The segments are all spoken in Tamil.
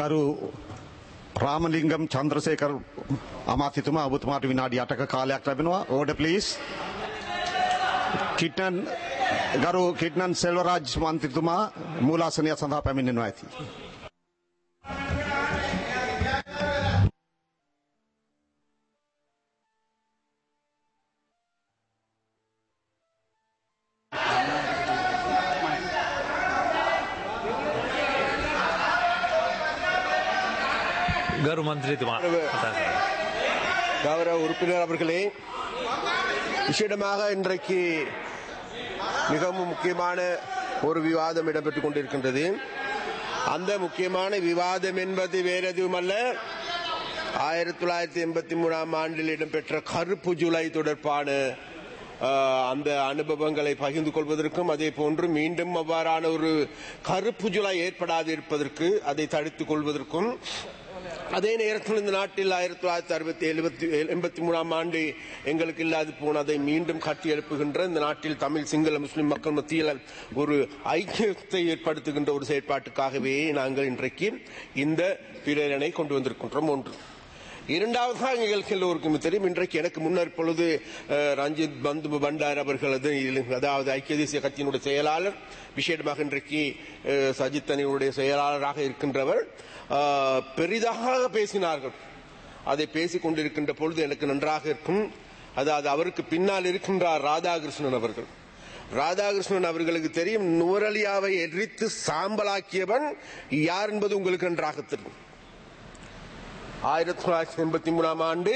ගරු රාමලිංගම් චන්ද්‍රසේකර අමාත්‍යතුමා ඔබතුමාට විනාඩි 8ක කාලයක් ලැබෙනවා. Order please. කිට්නන් ගරු කිට්නන් සෙල්වරාජ් මන්ත්‍රීතුමා මූලාසනය සඳහා පැමිණෙනවා ඇති. ගරු මන්ත්‍රීතුමා කතා කරන්න. கௌரவ உறுப்பினர் அவர்களே விசேடமாக இன்றைக்கு மிகவும் முக்கியமான ஒரு விவாதம் இடம்பெற்றுக் கொண்டிருக்கின்றது அந்த முக்கியமான விவாதம் என்பது வேற எதுவுமல்ல ஆயிரத்தி தொள்ளாயிரத்தி எண்பத்தி மூணாம் ஆண்டில் இடம்பெற்ற கருப்பு ஜூலை தொடர்பான ஆஹ், அந்த அனுபவங்களை பகிர்ந்து கொள்வதற்கும் அதே போன்று மீண்டும் அவ்வாறான ஒரு கருப்பு ஜூலை ஏற்படாது இருப்பதற்கு அதை தடுத்துக் கொள்வதற்கும் அதே நேரத்தில் இந்த நாட்டில் ஆயிரத்தி தொள்ளாயிரத்தி அறுபத்தி எழுபத்தி எண்பத்தி மூணாம் ஆண்டு எங்களுக்கு இல்லாது போனதை மீண்டும் கட்டி எழுப்புகின்ற இந்த நாட்டில் தமிழ் சிங்கள முஸ்லிம் மக்கள் மத்தியில் ஒரு ஐக்கியத்தை ஏற்படுத்துகின்ற ஒரு செயற்பாட்டுக்காகவே நாங்கள் இன்றைக்கு இந்த பிரேரணை கொண்டு வந்திருக்கின்றோம் ஒன்று இரண்டாவதாக எங்களுக்கு எல்லோருக்கும் தெரியும் இன்றைக்கு எனக்கு முன்னர் இப்பொழுது அஹ், ரஞ்சித் பந்து பண்டார் அவர்களது இதில், அதாவது ஐக்கிய தேசிய கட்சியினுடைய செயலாளர் விசேடமாக இன்றைக்கு அஹ், சஜித் அணியுடைய செயலாளராக இருக்கின்றவர் அஹ், பெரிதாக பேசினார்கள் அதை பேசிக் கொண்டிருக்கின்ற பொழுது எனக்கு நன்றாக இருக்கும் அதாவது அவருக்கு பின்னால் இருக்கின்றார் ராதாகிருஷ்ணன் அவர்கள் ராதாகிருஷ்ணன் அவர்களுக்கு தெரியும் நுவரலியாவை எரித்து சாம்பலாக்கியவன் யார் என்பது உங்களுக்கு நன்றாக தெரியும் ஆயிரத்தி தொள்ளாயிரத்தி எண்பத்தி மூணாம் ஆண்டு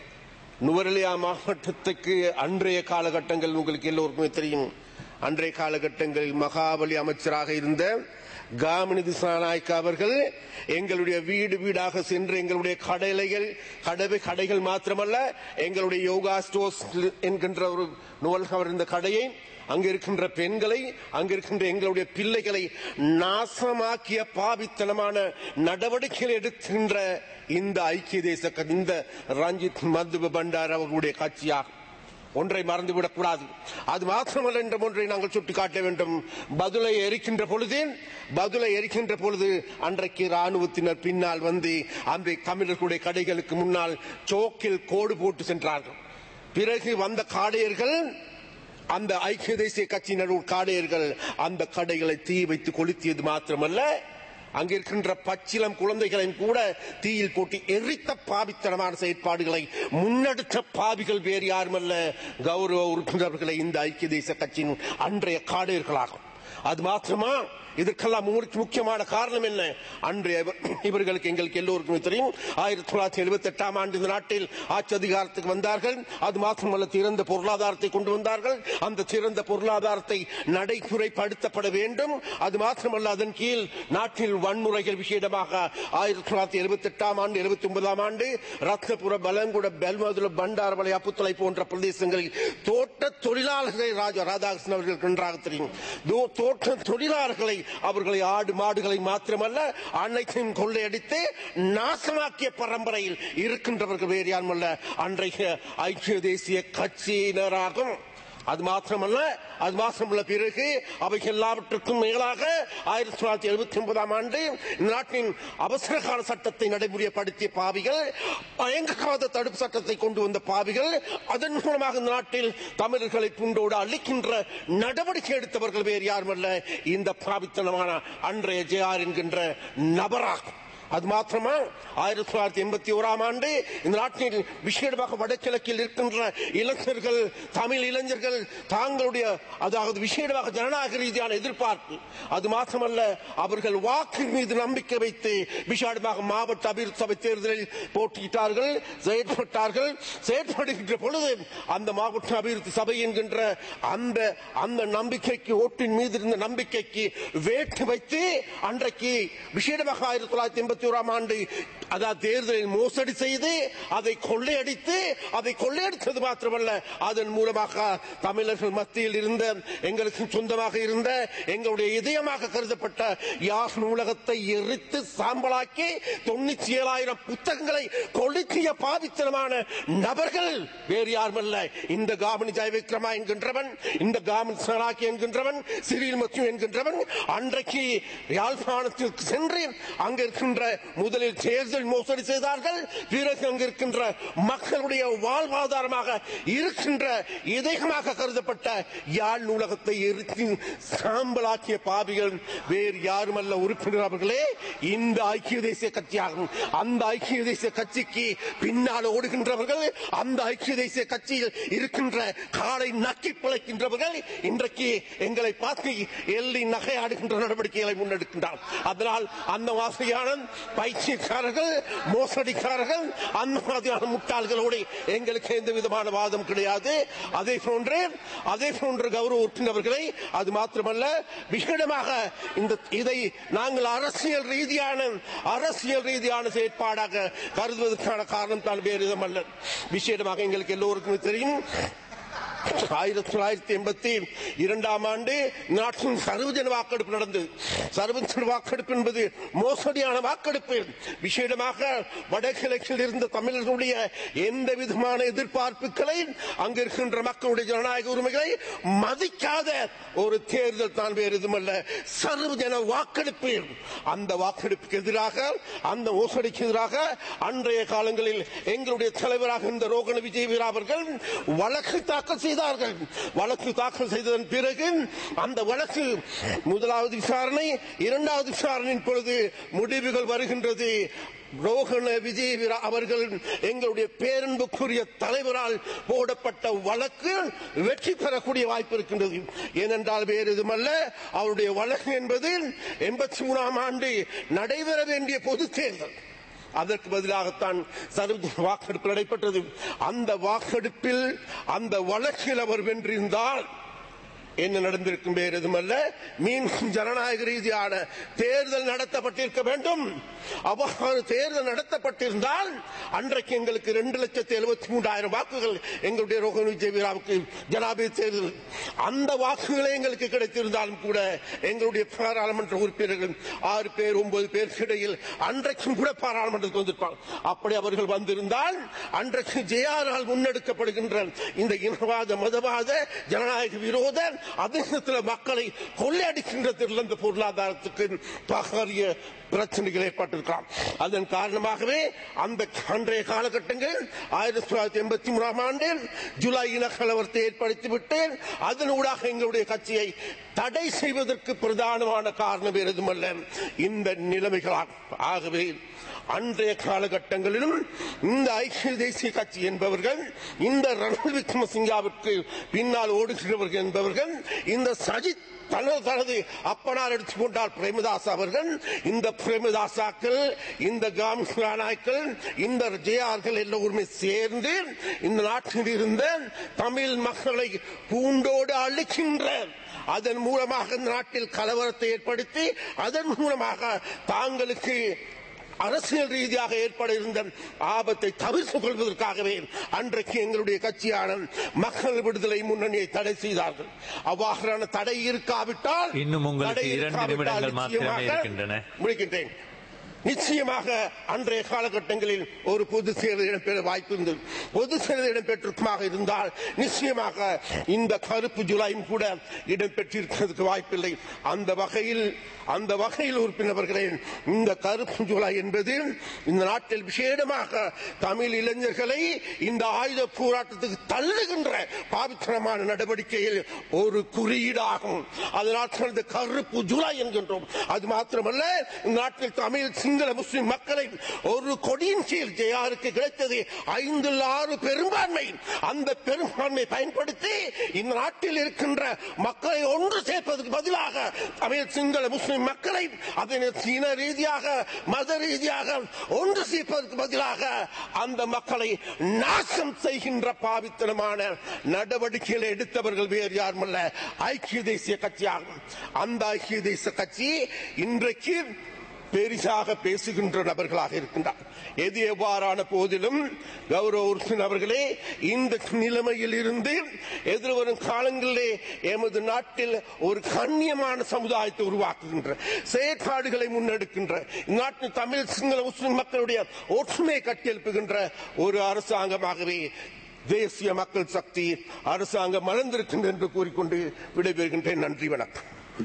நுவரெலியா மாவட்டத்துக்கு அன்றைய காலகட்டங்கள் உங்களுக்கு எல்லோருக்குமே தெரியும் அன்றைய காலகட்டங்களில் மகாபலி அமைச்சராக இருந்த காமினி திசாநாயக்க அவர்கள் எங்களுடைய வீடு வீடாக சென்று எங்களுடைய கடைகள் கடவை கடைகள் மாத்திரமல்ல எங்களுடைய யோகா ஸ்டோர்ஸ் என்கின்ற ஒரு நுவல் இந்த கடையை அங்க இருக்கின்ற பெண்களை அங்க இருக்கின்ற எங்களுடைய பிள்ளைகளை நாசமாக்கிய பாவித்தனமான நடவடிக்கைகள் எடுக்கின்ற இந்த ஐக்கிய தேச க- இந்த ரஞ்சித் மதுப பண்டார் அவர்களுடைய கட்சியாகும் ஒன்றை மறந்துவிடக் கூடாது அது மாத்திரமல்ல என்ற ஒன்றை நாங்கள் சுட்டிக்காட்ட வேண்டும் பதிலை எரிக்கின்ற பொழுது பதிலை எரிக்கின்ற பொழுது அன்றைக்கு ராணுவத்தினர் பின்னால் வந்து அந்த தமிழர்களுடைய கடைகளுக்கு முன்னால் சோக்கில் கோடு போட்டு சென்றார்கள் பிறகு வந்த காடையர்கள் அந்த ஐக்கிய தேசிய கட்சியினர் காடையர்கள் அந்த கடைகளை தீ வைத்து கொளுத்தியது மாத்திரமல்ல அங்க இருக்கின்ற பச்சிலம் குழந்தைகளையும் கூட தீயில் போட்டு எரித்த பாவித்தனமான செயற்பாடுகளை முன்னெடுத்த பாவிகள் வேறு யாருமல்ல கௌரவ உறுப்பினர்களை இந்த ஐக்கிய தேசிய கட்சியின் அன்றைய காடையர்களாகும் அது மாத்திரமா இதற்கெல்லாம் முக்கிய- முக்கியமான காரணம் என்ன அன்றைய இவ- இவர்களுக்கு எங்களுக்கு எல்லோருக்குமே தெரியும் ஆயிரத்தி தொள்ளாயிரத்தி எழுபத்தி எட்டாம் ஆண்டு இந்த நாட்டில் ஆட்சி அதிகாரத்துக்கு வந்தார்கள் அது மாத்திரமல்ல திறந்த பொருளாதாரத்தை கொண்டு வந்தார்கள் அந்த திறந்த பொருளாதாரத்தை நடைமுறைப்படுத்தப்பட வேண்டும் அது மாத்திரமல்ல அதன் கீழ் நாட்டில் வன்முறைகள் விஷயமாக ஆயிரத்தி தொள்ளாயிரத்தி எழுபத்தி எட்டாம் ஆண்டு எழுபத்தி ஒன்பதாம் ஆண்டு ரத்னபுர பலங்குட பெல்மதுல பண்டாரவளை அப்புத்தலை போன்ற பிரதேசங்களில் தோட்ட தொழிலாளர்களை ராஜா ராதாகிருஷ்ணன் அவர்கள் நன்றாக தெரியும் தோ- தோட்ட தொழிலாளர்களை அவர்களை ஆடு மாடுகளை மாத்திரமல்ல அனைத்தையும் கொள்ளையடித்து நாசமாக்கிய பரம்பரையில் இருக்கின்றவர்கள் வேறு யாருமல்ல அன்றைய ஐக்கிய தேசிய கட்சியினராகும் அது மாத்திரமல்ல அது மாத்திரமல்ல பிறகு அவை எல்லாவற்றுக்கும் மேலாக ஆயிரத்தி தொள்ளாயிரத்தி எழுபத்தி ஒன்பதாம் ஆண்டு இந்த நாட்டின் அவசர கால சட்டத்தை நடைமுறைப்படுத்திய பாவிகள் பயங்கரவாத தடுப்பு சட்டத்தை கொண்டு வந்த பாவிகள் அதன் மூலமாக இந்த நாட்டில் தமிழர்களை புண்டோடு அழிக்கின்ற நடவடிக்கை எடுத்தவர்கள் வேறு யாருமல்ல இந்த பாவித்தனமான அன்றைய ஜேஆர் என்கின்ற நபராகும் அது மாத்திரமா ஆயிரத்தி தொள்ளாயிரத்தி எண்பத்தி ஓராம் ஆண்டு இந்த நாட்டில் விசேடமாக வடகிழக்கில் இருக்கின்ற இளைஞர்கள் தமிழ் இளைஞர்கள் தாங்களுடைய அதாவது விசேடமாக ஜனநாயக ரீதியான எதிர்பார்ப்பு அது மாத்திரமல்ல அவர்கள் வாக்கு மீது நம்பிக்கை வைத்து விசேடமாக மாவட்ட அபிவிருத்தி சபை தேர்தலில் போட்டியிட்டார்கள் செயற்பட்டார்கள் செயற்படுகின்ற பொழுது அந்த மாவட்ட அபிவிருத்தி சபை என்கின்ற அந்த அந்த நம்பிக்கைக்கு ஓட்டின் மீது இருந்த நம்பிக்கைக்கு வேட்டு வைத்து அன்றைக்கு விசேடமாக ஆயிரத்தி தொள்ளாயிரத்தி எண்பத்தி ஓராம் ஆண்டு அதாவது தேர்தலில் மோசடி செய்து அதை கொள்ளையடித்து அதை கொள்ளையடித்தது மாத்திரமல்ல அதன் மூலமாக தமிழர்கள் மத்தியில் இருந்த எங்களுக்கு சொந்தமாக இருந்த எங்களுடைய இதயமாக கருதப்பட்ட யாழ் நூலகத்தை எரித்து சாம்பலாக்கி தொண்ணூத்தி ஏழாயிரம் புத்தகங்களை கொளுத்திய பாவித்தனமான நபர்கள் வேறு யாருமல்ல இந்த காமினி ஜெயவிக்ரமா என்கின்றவன் இந்த காமினி சனாக்கி என்கின்றவன் சிறில் மச்சு என்கின்றவன் அன்றைக்கு யாழ்ப்பாணத்திற்கு சென்று அங்க இருக்கின்ற முதலில் தேர்தல் மோசடி செய்தார்கள் பிறகு அங்கு இருக்கின்ற மக்களுடைய வாழ்வாதாரமாக இருக்கின்ற இதயமாக கருதப்பட்ட யாழ் நூலகத்தை எரித்து சாம்பலாக்கிய பாவிகள் வேறு யாருமல்ல உறுப்பினர் அவர்களே இந்த ஐக்கிய தேசிய கட்சியாகும் அந்த ஐக்கிய தேசிய கட்சிக்கு பின்னால் ஓடுகின்றவர்கள் அந்த ஐக்கிய தேசிய கட்சியில் இருக்கின்ற காலை நக்கி பிழைக்கின்றவர்கள் இன்றைக்கு எங்களை பார்த்து எள்ளி நகையாடுகின்ற நடவடிக்கைகளை முன்னெடுக்கின்றார் அதனால் அந்த மாதிரியான பயிற்சிக்காரர்கள் மோசடிக்காரர்கள் அந்த மாதிரியான முட்டாள்களோடு எங்களுக்கு எந்த விதமான வாதம் கிடையாது அதே போன்று அதே போன்று கௌரவ உறுப்பினர்களை அது மாத்திரமல்ல விசேடமாக இந்த இதை நாங்கள் அரசியல் ரீதியான அரசியல் ரீதியான செயற்பாடாக கருதுவதற்கான காரணம் தான் வேறு விதமல்ல விசேடமாக எங்களுக்கு எல்லோருக்கும் தெரியும் ஆயிரத்தி தொள்ளாயிரத்தி எண்பத்தி இரண்டாம் ஆண்டு நாட்டின் சர்வஜன வாக்கெடுப்பு நடந்தது சர்வஜன வாக்கெடுப்பு என்பது மோசடியான வாக்கெடுப்பு விசேடமாக வடகிழக்கில் இருந்த தமிழர்களுடைய எந்த விதமான எதிர்பார்ப்புகளை அங்கு இருக்கின்ற மக்களுடைய ஜனநாயக உரிமைகளை மதிக்காத ஒரு தேர்தல் தான் வேறு எதுவுமல்ல சர்வஜன வாக்கெடுப்பு அந்த வாக்கெடுப்புக்கு எதிராக அந்த மோசடிக்கு எதிராக அன்றைய காலங்களில் எங்களுடைய தலைவராக இருந்த ரோகண விஜய் வீரா அவர்கள் வழக்கு தாக்கல் செய்தார்கள் வழக்கு தாக்கல் செய்ததன் பிறகு அந்த வழக்கு முதலாவது விசாரணை இரண்டாவது விசாரணையின் பொழுது முடிவுகள் வருகின்றது ரோகண விஜய் வீரா அவர்கள் எங்களுடைய பேரன்புக்குரிய தலைவரால் போடப்பட்ட வழக்கு வெற்றி பெறக்கூடிய வாய்ப்பு இருக்கின்றது ஏனென்றால் வேறு எதுமல்ல அவருடைய வழக்கு என்பது எண்பத்தி மூணாம் ஆண்டு நடைபெற வேண்டிய பொது தேர்தல் அதற்கு பதிலாகத்தான் சர்வஜன வாக்கெடுப்பு நடைபெற்றது அந்த வாக்கெடுப்பில் அந்த வழக்கில் அவர் வென்றிருந்தால் என்ன நடந்திருக்கும் வேறு எதுமல்ல மீண்டும் ஜனநாயக ரீதியான தேர்தல் நடத்தப்பட்டிருக்க வேண்டும் அவ்வாறு தேர்தல் நடத்தப்பட்டிருந்தால் அன்றைக்கு எங்களுக்கு இரண்டு லட்சத்தி எழுபத்தி மூன்றாயிரம் வாக்குகள் எங்களுடைய ரோகன் விஜய் வீராவுக்கு ஜனாதிபதி தேர்தல் அந்த வாக்குகளே எங்களுக்கு கிடைத்திருந்தாலும் கூட எங்களுடைய பாராளுமன்ற உறுப்பினர்கள் ஆறு பேர் ஒன்பது பேருக்கு இடையில் அன்றைக்கும் கூட பாராளுமன்றத்துக்கு வந்திருப்பாங்க அப்படி அவர்கள் வந்திருந்தால் அன்றைக்கு ஜேஆரால் முன்னெடுக்கப்படுகின்ற இந்த இனவாத மதவாத ஜனநாயக விரோத அதிகத்தில் மக்களை கொள்ளையடிக்கின்ற இந்த பொருளாதாரத்துக்கு பாரிய பிரச்சனைகள் ஏற்பட்டிருக்கலாம் அதன் காரணமாகவே அந்த அன்றைய காலகட்டங்கள் ஆயிரத்தி தொள்ளாயிரத்தி எண்பத்தி மூணாம் ஆண்டில் ஜூலை இன கலவரத்தை ஏற்படுத்திவிட்டு அதன் ஊடாக எங்களுடைய கட்சியை தடை செய்வதற்கு பிரதானமான காரணம் வேறு எதுமல்ல இந்த நிலைமைகளால் ஆகவே அன்றைய காலகட்டங்களிலும் இந்த ஐக்கிய தேசிய கட்சி என்பவர்கள் இந்த ரணில் விக்ரமசிங்காவிற்கு பின்னால் ஓடுகிறவர்கள் என்பவர்கள் இந்த சஜித் தனது தனது அப்பனார் எடுத்துக்கொண்டால் பிரேமதாஸ் அவர்கள் இந்த பிரேமதாசாக்கள் இந்த காமிநாய்க்கள் இந்த ஜேஆர்கள் எல்லோருமே சேர்ந்து இந்த நாட்டில் இருந்த தமிழ் மக்களை பூண்டோடு அழிக்கின்ற அதன் மூலமாக இந்த நாட்டில் கலவரத்தை ஏற்படுத்தி அதன் மூலமாக தாங்களுக்கு அரசியல் ரீதியாக ஏற்பட இருந்த ஆபத்தை தவிர்த்துக் கொள்வதற்காகவே அன்றைக்கு எங்களுடைய கட்சியான மக்கள் விடுதலை முன்னணியை தடை செய்தார்கள் அவ்வாறான தடை இருக்காவிட்டால் இன்னும் உங்களுக்கு தடை இரண்டு இருக்காவிட்டால் நிமிடங்கள் மாத்திரமே நிச்சயமாக- இருக்கின்றன. முடிக்கின்றேன் நிச்சயமாக அன்றைய காலகட்டங்களில் ஒரு பொது தேர்தல் இடம்பெற வாய்ப்பு இருந்தது பொது தேர்தல் இடம்பெற்றிருக்குமாக இருந்தால் நிச்சயமாக இந்த கருப்பு ஜூலையும் கூட இடம்பெற்றிருக்கிறதுக்கு வாய்ப்பில்லை அந்த வகையில் அந்த வகையில் உறுப்பினர்களே இந்த கருப்பு ஜூலை என்பது இந்த நாட்டில் விசேடமாக தமிழ் இளைஞர்களை இந்த ஆயுத போராட்டத்துக்கு தள்ளுகின்ற பாவித்தனமான நடவடிக்கையில் ஒரு குறியீடாகும் அதனால் தான் இந்த கருப்பு ஜூலை என்கின்றோம் அது மாத்திரமல்ல இந்த நாட்டில் தமிழ் சிங்கள முஸ்லிம் மக்களை ஒரு கொடியின் கீழ் ஜெயாருக்கு கிடைத்தது ஐந்தில் ஆறு பெரும்பான்மை அந்த பெரும்பான்மை பயன்படுத்தி இந்த நாட்டில் இருக்கின்ற மக்களை ஒன்று சேர்ப்பதற்கு பதிலாக தமிழ் சிங்கள முஸ்லிம் மக்களை அதனை இன ரீதியாக மத ரீதியாக ஒன்று சேர்ப்பதற்கு பதிலாக அந்த மக்களை நாசம் செய்கின்ற பாவித்தனமான நடவடிக்கைகளை எடுத்தவர்கள் வேறு யாருமல்ல ஐக்கிய தேசிய கட்சியாகும் அந்த ஐக்கிய தேசிய கட்சி இன்றைக்கு பெரிசாக பேசுகின்ற நபர்களாக இருக்கின்றார் எது எவ்வாறான போதிலும் கௌரவ உறுப்பினர் அவர்களே இந்த நிலைமையில் இருந்து எதிர்வரும் காலங்களிலே எமது நாட்டில் ஒரு கண்ணியமான சமுதாயத்தை உருவாக்குகின்ற செயற்பாடுகளை முன்னெடுக்கின்ற நாட்டின் தமிழ் சிங்கள முஸ்லிம் மக்களுடைய ஒற்றுமையை கட்டியெழுப்புகின்ற ஒரு அரசாங்கமாகவே தேசிய மக்கள் சக்தி அரசாங்கம் மலர்ந்திருக்கின்ற என்று கூறிக்கொண்டு விடைபெறுகின்றேன் நன்றி வணக்கம்